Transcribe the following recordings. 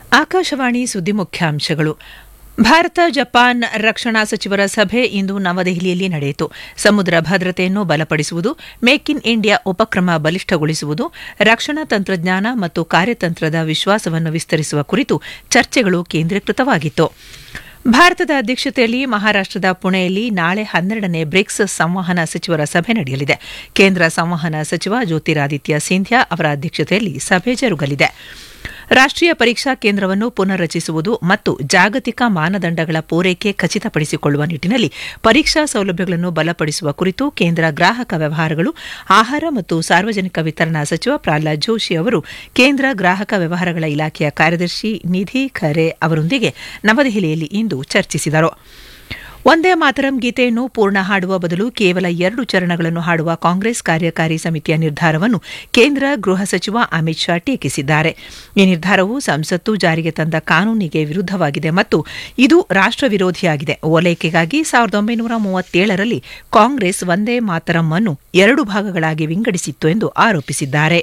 ಆಕಾಶವಾಣಿ ಸುದ್ದಿ ಮುಖ್ಯಾಂಶಗಳು ಭಾರತ ಜಪಾನ್ ರಕ್ಷಣಾ ಸಚಿವರ ಸಭೆ ಇಂದು ನವದೆಹಲಿಯಲ್ಲಿ ನಡೆಯಿತು ಸಮುದ್ರ ಭದ್ರತೆಯನ್ನು ಬಲಪಡಿಸುವುದು ಮೇಕ್ ಇನ್ ಇಂಡಿಯಾ ಉಪಕ್ರಮ ಬಲಿಷ್ಠಗೊಳಿಸುವುದು ರಕ್ಷಣಾ ತಂತ್ರಜ್ಞಾನ ಮತ್ತು ಕಾರ್ಯತಂತ್ರದ ವಿಶ್ವಾಸವನ್ನು ವಿಸ್ತರಿಸುವ ಕುರಿತು ಚರ್ಚೆಗಳು ಕೇಂದ್ರೀಕೃತವಾಗಿತ್ತು ಭಾರತದ ಅಧ್ಯಕ್ಷತೆಯಲ್ಲಿ ಮಹಾರಾಷ್ಟದ ಪುಣೆಯಲ್ಲಿ ನಾಳೆ ಹನ್ನೆರಡನೇ ಬ್ರಿಕ್ಸ್ ಸಂವಹನ ಸಚಿವರ ಸಭೆ ನಡೆಯಲಿದೆ ಕೇಂದ್ರ ಸಂವಹನ ಸಚಿವ ಜ್ಯೋತಿರಾದಿತ್ಯ ಸಿಂಧ್ಯಾ ಅವರ ಅಧ್ಯಕ್ಷತೆಯಲ್ಲಿ ಸಭೆ ಜರುಗಲಿದೆ ರಾಷ್ಟೀಯ ಪರೀಕ್ಷಾ ಕೇಂದ್ರವನ್ನು ಪುನರ್ರಚಿಸುವುದು ಮತ್ತು ಜಾಗತಿಕ ಮಾನದಂಡಗಳ ಪೂರೈಕೆ ಖಚಿತಪಡಿಸಿಕೊಳ್ಳುವ ನಿಟ್ಟಿನಲ್ಲಿ ಪರೀಕ್ಷಾ ಸೌಲಭ್ಯಗಳನ್ನು ಬಲಪಡಿಸುವ ಕುರಿತು ಕೇಂದ್ರ ಗ್ರಾಹಕ ವ್ಯವಹಾರಗಳು ಆಹಾರ ಮತ್ತು ಸಾರ್ವಜನಿಕ ವಿತರಣಾ ಸಚಿವ ಪ್ರಹ್ಲಾದ್ ಜೋಶಿ ಅವರು ಕೇಂದ್ರ ಗ್ರಾಹಕ ವ್ಯವಹಾರಗಳ ಇಲಾಖೆಯ ಕಾರ್ಯದರ್ಶಿ ನಿಧಿ ಖರೆ ಅವರೊಂದಿಗೆ ನವದೆಹಲಿಯಲ್ಲಿ ಇಂದು ಚರ್ಚಿಸಿದರು ಒಂದೇ ಮಾತರಂ ಗೀತೆಯನ್ನು ಪೂರ್ಣ ಹಾಡುವ ಬದಲು ಕೇವಲ ಎರಡು ಚರಣಗಳನ್ನು ಹಾಡುವ ಕಾಂಗ್ರೆಸ್ ಕಾರ್ಯಕಾರಿ ಸಮಿತಿಯ ನಿರ್ಧಾರವನ್ನು ಕೇಂದ್ರ ಗೃಹ ಸಚಿವ ಅಮಿತ್ ಶಾ ಟೀಕಿಸಿದ್ದಾರೆ ಈ ನಿರ್ಧಾರವು ಸಂಸತ್ತು ಜಾರಿಗೆ ತಂದ ಕಾನೂನಿಗೆ ವಿರುದ್ದವಾಗಿದೆ ಮತ್ತು ಇದು ರಾಷ್ಟ ವಿರೋಧಿಯಾಗಿದೆ ಓಲೈಕೆಗಾಗಿ ಸಾವಿರದ ಒಂಬೈನೂರ ಮೂವತ್ತೇಳರಲ್ಲಿ ಕಾಂಗ್ರೆಸ್ ಒಂದೇ ಮಾತರಂ ಅನ್ನು ಎರಡು ಭಾಗಗಳಾಗಿ ವಿಂಗಡಿಸಿತ್ತು ಎಂದು ಆರೋಪಿಸಿದ್ದಾರೆ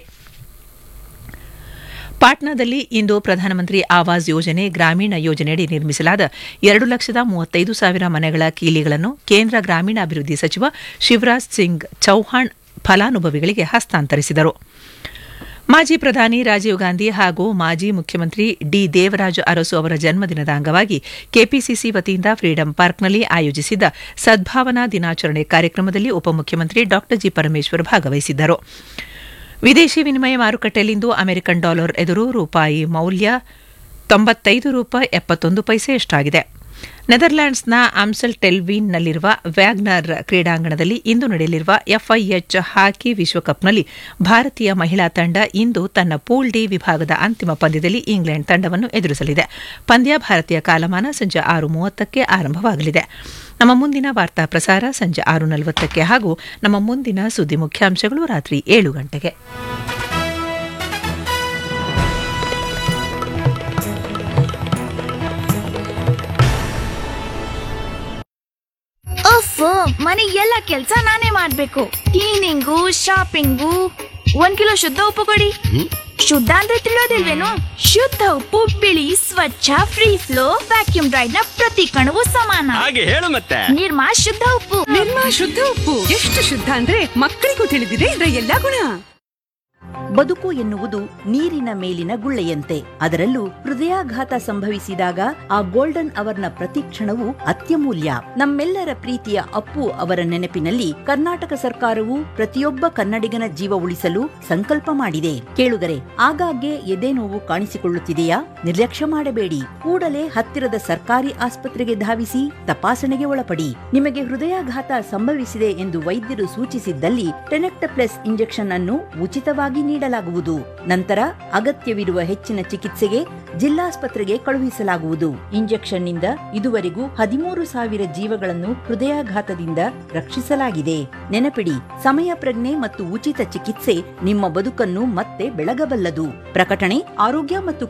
ಪಾಟ್ನಾದಲ್ಲಿ ಇಂದು ಪ್ರಧಾನಮಂತ್ರಿ ಆವಾಸ್ ಯೋಜನೆ ಗ್ರಾಮೀಣ ಯೋಜನೆಯಡಿ ನಿರ್ಮಿಸಲಾದ ಎರಡು ಲಕ್ಷದ ಮೂವತ್ತೈದು ಸಾವಿರ ಮನೆಗಳ ಕೀಲಿಗಳನ್ನು ಕೇಂದ್ರ ಗ್ರಾಮೀಣಾಭಿವೃದ್ಧಿ ಸಚಿವ ಶಿವರಾಜ್ ಸಿಂಗ್ ಚೌಹಾಣ್ ಫಲಾನುಭವಿಗಳಿಗೆ ಹಸ್ತಾಂತರಿಸಿದರು ಮಾಜಿ ಪ್ರಧಾನಿ ರಾಜೀವ್ ಗಾಂಧಿ ಹಾಗೂ ಮಾಜಿ ಮುಖ್ಯಮಂತ್ರಿ ಡಿ ದೇವರಾಜ ಅರಸು ಅವರ ಜನ್ಮದಿನದ ಅಂಗವಾಗಿ ಕೆಪಿಸಿಸಿ ವತಿಯಿಂದ ಫ್ರೀಡಂ ಪಾರ್ಕ್ನಲ್ಲಿ ಆಯೋಜಿಸಿದ್ದ ಸದ್ಭಾವನಾ ದಿನಾಚರಣೆ ಕಾರ್ಯಕ್ರಮದಲ್ಲಿ ಉಪಮುಖ್ಯಮಂತ್ರಿ ಡಾ ಜಿ ಪರಮೇಶ್ವರ್ ಭಾಗವಹಿಸಿದ್ದರು ವಿದೇಶಿ ವಿನಿಮಯ ಮಾರುಕಟ್ಟೆಯಲ್ಲಿಂದು ಅಮೆರಿಕನ್ ಡಾಲರ್ ಎದುರು ರೂಪಾಯಿ ಮೌಲ್ಯ ತೊಂಬತ್ತೈದು ರೂಪಾಯಿ ಎಪ್ಪತ್ತೊಂದು ಪೈಸೆಯಷ್ಟಾಗಿದೆ ನೆದರ್ಲ್ಯಾಂಡ್ಸ್ನ ಆಮ್ಸೆಲ್ ಟೆಲ್ವೀನ್ನಲ್ಲಿರುವ ವ್ಯಾಗ್ನರ್ ಕ್ರೀಡಾಂಗಣದಲ್ಲಿ ಇಂದು ನಡೆಯಲಿರುವ ಎಫ್ಐಎಚ್ ಹಾಕಿ ವಿಶ್ವಕಪ್ನಲ್ಲಿ ಭಾರತೀಯ ಮಹಿಳಾ ತಂಡ ಇಂದು ತನ್ನ ಪೂಲ್ ಡಿ ವಿಭಾಗದ ಅಂತಿಮ ಪಂದ್ಯದಲ್ಲಿ ಇಂಗ್ಲೆಂಡ್ ತಂಡವನ್ನು ಎದುರಿಸಲಿದೆ ಪಂದ್ಯ ಭಾರತೀಯ ಕಾಲಮಾನ ಸಂಜೆ ಆರು ಮೂವತ್ತಕ್ಕೆ ಆರಂಭವಾಗಲಿದೆ ನಮ್ಮ ಮುಂದಿನ ವಾರ್ತಾ ಪ್ರಸಾರ ಸಂಜೆ ಆರು ನಲವತ್ತಕ್ಕೆ ಹಾಗೂ ನಮ್ಮ ಮುಂದಿನ ಸುದ್ದಿ ಮುಖ್ಯಾಂಶಗಳು ರಾತ್ರಿ ಏಳು ಗಂಟೆಗೆ ಅಫ್ ಮನೆ ಎಲ್ಲ ಕೆಲ್ಸ ನಾನೇ ಮಾಡ್ಬೇಕು ಕ್ಲೀನಿಂಗು ಶಾಪಿಂಗು ಒಂದ್ ಕಿಲೋ ಶುದ್ಧ ಉಪ್ಪು ಕೊಡಿ ಶುದ್ಧ ಅಂದ್ರೆ ತಿಳಿಯೋದಿಲ್ವೇನು ಶುದ್ಧ ಉಪ್ಪು ಬಿಳಿ ಸ್ವಚ್ಛ ಫ್ರೀ ಫ್ಲೋ ವ್ಯಾಕ್ಯೂಮ್ ಡ್ರೈಡ್ ನ ಪ್ರತಿ ಕಣವು ಸಮಾನ ಹಾಗೆ ಹೇಳು ಮತ್ತೆ ನಿರ್ಮಾ ಶುದ್ಧ ಉಪ್ಪು ನಿರ್ಮಾ ಶುದ್ಧ ಉಪ್ಪು ಎಷ್ಟು ಶುದ್ಧ ಅಂದ್ರೆ ಮಕ್ಕಳಿಗೂ ತಿಳಿದಿದೆ ಇದರ ಎಲ್ಲಾ ಗುಣ ಬದುಕು ಎನ್ನುವುದು ನೀರಿನ ಮೇಲಿನ ಗುಳ್ಳೆಯಂತೆ ಅದರಲ್ಲೂ ಹೃದಯಾಘಾತ ಸಂಭವಿಸಿದಾಗ ಆ ಗೋಲ್ಡನ್ ಅವರ್ನ ಪ್ರತಿಕ್ಷಣವು ಅತ್ಯಮೂಲ್ಯ ನಮ್ಮೆಲ್ಲರ ಪ್ರೀತಿಯ ಅಪ್ಪು ಅವರ ನೆನಪಿನಲ್ಲಿ ಕರ್ನಾಟಕ ಸರ್ಕಾರವು ಪ್ರತಿಯೊಬ್ಬ ಕನ್ನಡಿಗನ ಜೀವ ಉಳಿಸಲು ಸಂಕಲ್ಪ ಮಾಡಿದೆ ಕೇಳುಗರೆ ಆಗಾಗ್ಗೆ ಎದೆ ನೋವು ಕಾಣಿಸಿಕೊಳ್ಳುತ್ತಿದೆಯಾ ನಿರ್ಲಕ್ಷ್ಯ ಮಾಡಬೇಡಿ ಕೂಡಲೇ ಹತ್ತಿರದ ಸರ್ಕಾರಿ ಆಸ್ಪತ್ರೆಗೆ ಧಾವಿಸಿ ತಪಾಸಣೆಗೆ ಒಳಪಡಿ ನಿಮಗೆ ಹೃದಯಾಘಾತ ಸಂಭವಿಸಿದೆ ಎಂದು ವೈದ್ಯರು ಸೂಚಿಸಿದ್ದಲ್ಲಿ ಟೆನೆಕ್ಟಪ್ಲೆಸ್ ಇಂಜೆಕ್ಷನ್ ಅನ್ನು ಉಚಿತವಾಗಿ ನೀಡಲಾಗುವುದು ನಂತರ ಅಗತ್ಯವಿರುವ ಹೆಚ್ಚಿನ ಚಿಕಿತ್ಸೆಗೆ ಜಿಲ್ಲಾಸ್ಪತ್ರೆಗೆ ಕಳುಹಿಸಲಾಗುವುದು ಇಂಜೆಕ್ಷನ್ ನಿಂದ ಇದುವರೆಗೂ ಹದಿಮೂರು ಸಾವಿರ ಜೀವಗಳನ್ನು ಹೃದಯಾಘಾತದಿಂದ ರಕ್ಷಿಸಲಾಗಿದೆ ನೆನಪಿಡಿ ಸಮಯ ಪ್ರಜ್ಞೆ ಮತ್ತು ಉಚಿತ ಚಿಕಿತ್ಸೆ ನಿಮ್ಮ ಬದುಕನ್ನು ಮತ್ತೆ ಬೆಳಗಬಲ್ಲದು ಪ್ರಕಟಣೆ ಆರೋಗ್ಯ ಮತ್ತು